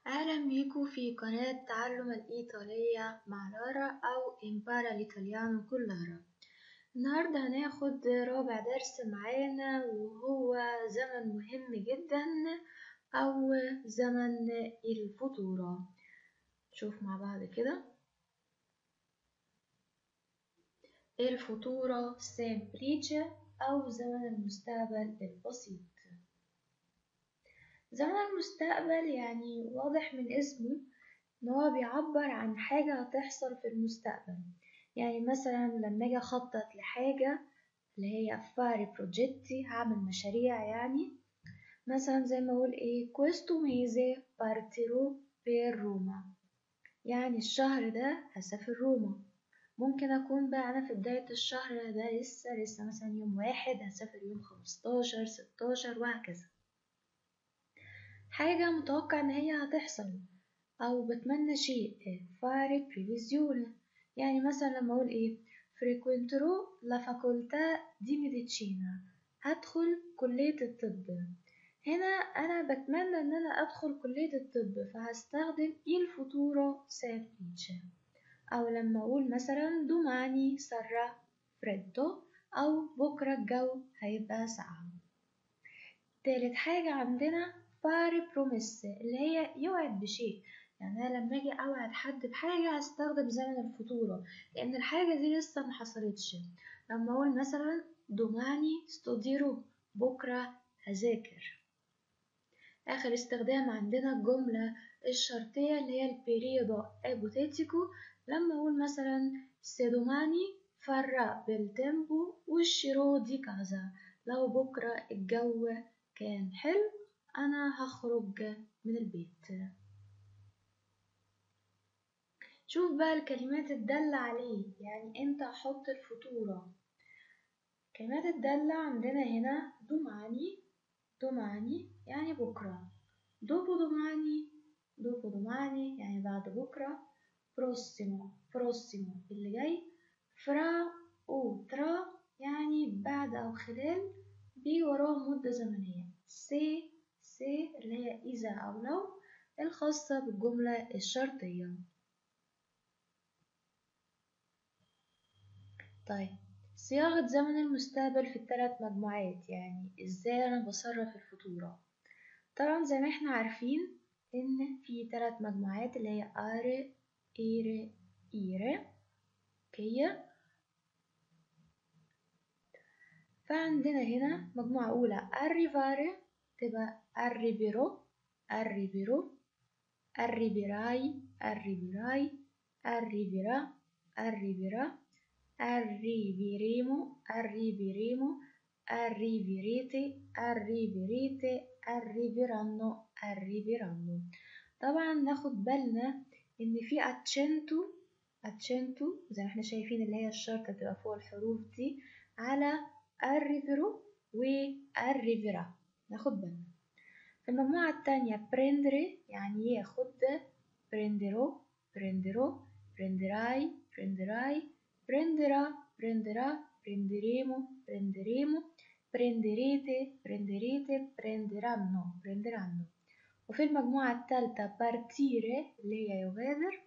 أهلا بيكم في قناة تعلم الإيطالية مع لارا أو إمبارا الإيطاليانو كل لارا النهاردة هناخد رابع درس معانا وهو زمن مهم جدا أو زمن الفطورة شوف مع بعض كده الفطورة سامبليتشا أو زمن المستقبل البسيط زمن المستقبل يعني واضح من اسمه إن هو بيعبر عن حاجة هتحصل في المستقبل يعني مثلا لما أجي أخطط لحاجة اللي هي أفاري بروجيتي هعمل مشاريع يعني مثلا زي ما أقول إيه questo mese partirò per روما يعني الشهر ده هسافر روما ممكن أكون بقى أنا في بداية الشهر ده لسه لسه مثلا يوم واحد هسافر يوم خمستاشر ستاشر وهكذا حاجة متوقع إن هي هتحصل أو بتمنى شيء fare previsione يعني مثلا لما أقول إيه frequenterò la facoltà di medicina هدخل كلية الطب هنا أنا بتمنى إن أنا أدخل كلية الطب فهستخدم il futuro semplice أو لما أقول مثلا domani sarà freddo أو بكرة الجو هيبقى ساقع تالت حاجة عندنا فاري بروميس اللي هي يوعد بشيء يعني أنا لما أجي أوعد حد بحاجة هستخدم زمن الفطورة لأن الحاجة دي لسه محصلتش لما أقول مثلا دوماني ستوديرو بكرة هذاكر آخر استخدام عندنا الجملة الشرطية اللي هي البيريودو ابوتيتيكو لما أقول مثلا سيدوماني فرق بالتيمبو والشيرو دي كذا لو بكرة الجو كان حلو أنا هخرج من البيت شوف بقى الكلمات الدالة عليه يعني امتى أحط الفطورة كلمات الدالة عندنا هنا دوماني دوماني يعني بكرة دوبو دوماني دوبو دوماني يعني بعد بكرة بروسيمو بروسيمو اللي جاي فرا أو ترا يعني بعد أو خلال بيجي وراهم مدة زمنية سي سي اللي هي إذا أو لو الخاصة بالجملة الشرطية طيب صياغة زمن المستقبل في الثلاث مجموعات يعني إزاي أنا بصرف الفطورة طبعا زي ما احنا عارفين إن في ثلاث مجموعات اللي هي آري إيري إيري كيا فعندنا هنا مجموعة أولى arrivare تبقى arriverò arriverò arriverai arriverai arriverà arriverà arriveremo arriveremo arriverete arriverete arriveranno arriveranno طبعا ناخد بالنا ان في اتشنتو اتشنتو زي ما احنا شايفين اللي هي الشرطة بتبقى فوق الحروف دي على arriverò و arriverà ناخد بالنا في المجموعة التانية prendere يعني ياخد prenderò prenderò prenderai prenderai prenderà prenderà prenderemo prenderemo prenderete prenderete prenderanno prenderanno وفي المجموعة الثالثة partire اللي هي يغادر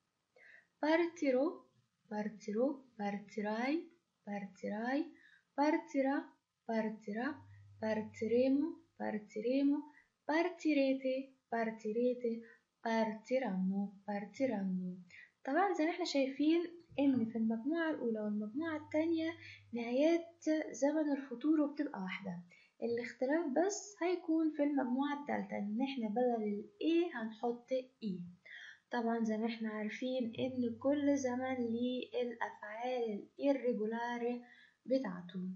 partirò partirò partirai partirai partirà partirà partiremo partiremo partirete partirete partiranno partiranno طبعا زي ما احنا شايفين ان في المجموعة الاولى والمجموعة التانية نهايات زمن الفطور بتبقى واحدة الاختلاف بس هيكون في المجموعة التالتة ان احنا بدل الايه هنحط اي طبعا زي ما احنا عارفين ان كل زمن ليه الافعال الirregolare بتاعته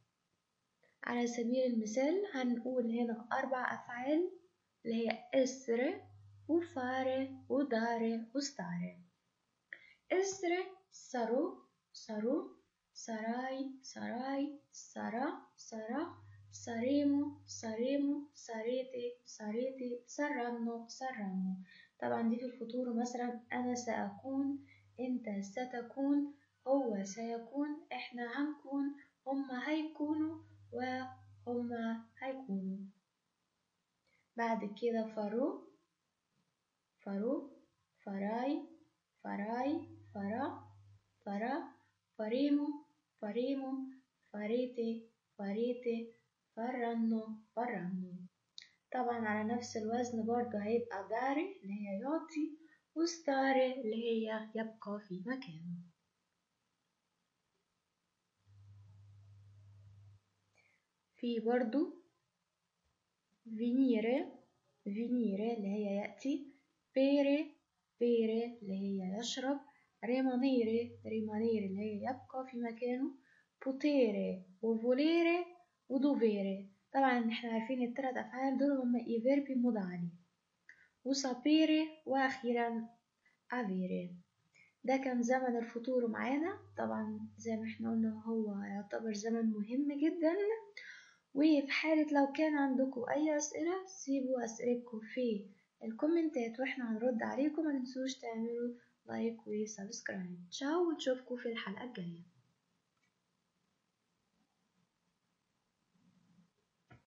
على سبيل المثال هنقول هنا أربع أفعال اللي هي essere وفare ودare وstare essere sarò sarò sarai sarai sarà sarà saremo saremo sarete sarete saranno saranno طبعا دي في الفطور مثلا أنا سأكون أنت ستكون هو سيكون إحنا هنكون هما هيكونوا وهما هيكونوا بعد كده فرو فرو فراي فراي فرا فرا فريمو فريمو فريتي فريتي فرنو فرنو طبعا على نفس الوزن برضه هيبقى داري اللي هي يعطي وستاري اللي هي يبقى في مكانه في برضو فينيري فينيري اللي هي يأتي بيري بيري اللي هي يشرب ريمانيري ريمانيري اللي هي يبقى في مكانه بوتيري وفوليري ودوفيري طبعا احنا عارفين التلات أفعال دول هما اي فيربي مضارع وسابيري وأخيرا أفيري ده كان زمن الفطور معانا طبعا زي ما احنا قلنا هو يعتبر زمن مهم جدا وفي حالة لو كان عندكم أي أسئلة سيبوا أسئلتكم في الكومنتات واحنا هنرد عليكم ما تنسوش تعملوا لايك وسبسكرايب تشاو ونشوفكم في الحلقة الجاية